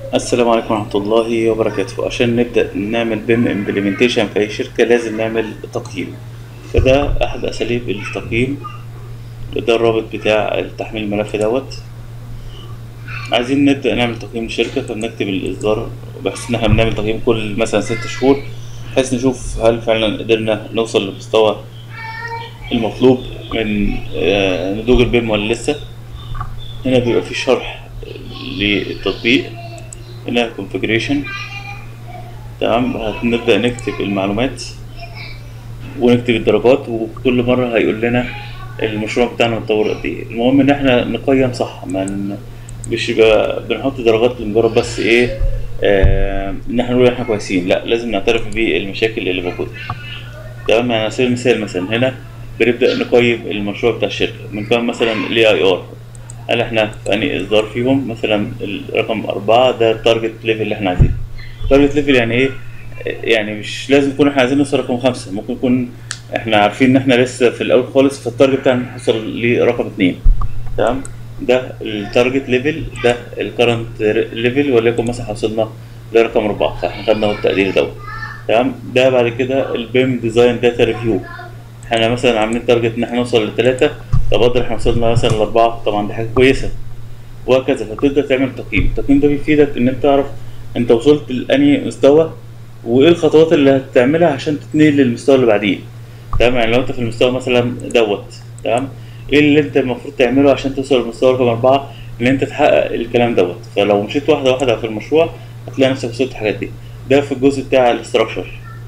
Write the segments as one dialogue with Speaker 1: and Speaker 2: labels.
Speaker 1: السلام عليكم ورحمة الله وبركاته عشان نبدأ نعمل بيم امبلمنتيشن في أي شركة لازم نعمل تقييم فده أحد أساليب التقييم ده الرابط بتاع التحميل الملف دوت عايزين نبدأ نعمل تقييم للشركة فبنكتب الإصدار بحيث إن احنا بنعمل تقييم كل مثلا ست شهور بحيث نشوف هل فعلا قدرنا نوصل للمستوى المطلوب من آه، نضوج البيم ولا لسه هنا بيبقى في شرح للتطبيق هنا configuration تمام هنبدأ نكتب المعلومات ونكتب الدرجات وكل مرة هيقول لنا المشروع بتاعنا متطور قد ايه المهم ان احنا نقيم صح ما ن- مش يبقى بنحط درجات لمجرد بس ايه آه ان احنا نقول احنا كويسين لا لازم نعترف بالمشاكل اللي موجودة تمام يعني على سبيل المثال مثلا هنا بنبدأ نقيم المشروع بتاع الشركة بنقيم مثلا الاي اي ار هل احنا في انهي اصدار فيهم مثلا الرقم أربعة ده التارجت ليفل اللي احنا عايزينه التارجت ليفل يعني ايه يعني مش لازم نكون احنا عايزين نوصل رقم خمسة ممكن يكون احنا عارفين ان احنا لسه في الاول خالص فالتارجت بتاعنا نوصل لرقم اتنين تمام ده التارجت ليفل ده الكرنت ليفل وليكن مثلا وصلنا لرقم أربعة فاحنا خدنا هو التقدير دوت تمام ده بعد كده البيم ديزاين داتا ريفيو احنا مثلا عاملين تارجت ان احنا نوصل لثلاثة طب قدر احنا وصلنا مثلا لأربعة طبعا دي حاجة كويسة وهكذا فتبدأ تعمل تقييم التقييم ده بيفيدك ان انت تعرف انت وصلت لأنهي مستوى وايه الخطوات اللي هتعملها عشان تتنقل للمستوى اللي بعديه تمام يعني لو انت في المستوى مثلا دوت تمام ايه اللي انت المفروض تعمله عشان توصل للمستوى رقم أربعة ان انت تحقق الكلام دوت فلو مشيت واحدة واحدة في المشروع هتلاقي نفسك وصلت الحاجات دي ده في الجزء بتاع الاستراكشر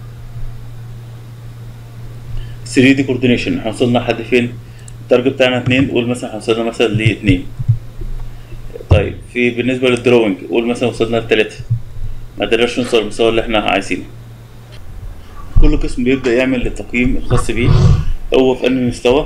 Speaker 1: 3 دي كوردينيشن احنا وصلنا لحد فين التارجت بتاعنا اتنين قول مثلا احنا وصلنا مثلا لاتنين طيب في بالنسبة للدروينج قول مثلا وصلنا لتلاتة ما قدرناش نوصل للمستوى اللي احنا عايزينه كل قسم بيبدأ يعمل التقييم الخاص بيه هو في انهي مستوى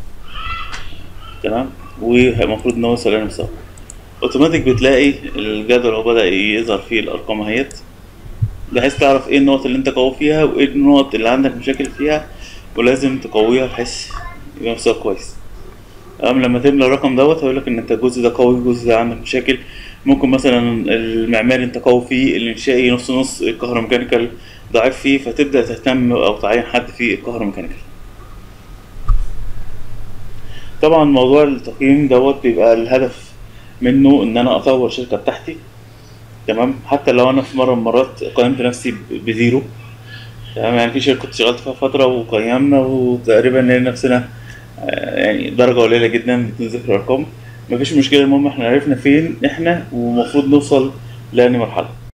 Speaker 1: تمام والمفروض ان هو يوصل لأنهي مستوى اوتوماتيك بتلاقي الجدول هو بدأ يظهر فيه الارقام اهيت بحيث تعرف ايه النقط اللي انت قوي فيها وايه النقط اللي عندك مشاكل فيها ولازم تقويها بحيث يبقى مستوى كويس تمام لما تملى الرقم دوت هيقول لك ان انت الجزء ده قوي الجزء ده عندك مشاكل ممكن مثلا المعماري انت قوي فيه الانشائي نص نص الكهروميكانيكال ضعيف فيه فتبدا تهتم او تعين حد في الكهروميكانيكال طبعا موضوع التقييم دوت بيبقى الهدف منه ان انا اطور الشركه بتاعتي تمام حتى لو انا في مره من المرات قيمت نفسي ب- بزيرو تمام يعني في شركه كنت اشتغلت فيها فتره وقيمنا وتقريبا لقينا نفسنا آه، يعني درجه قليله جدا بدون ذكر ارقام مفيش مشكله المهم احنا عرفنا فين احنا ومفروض نوصل لأنهي مرحله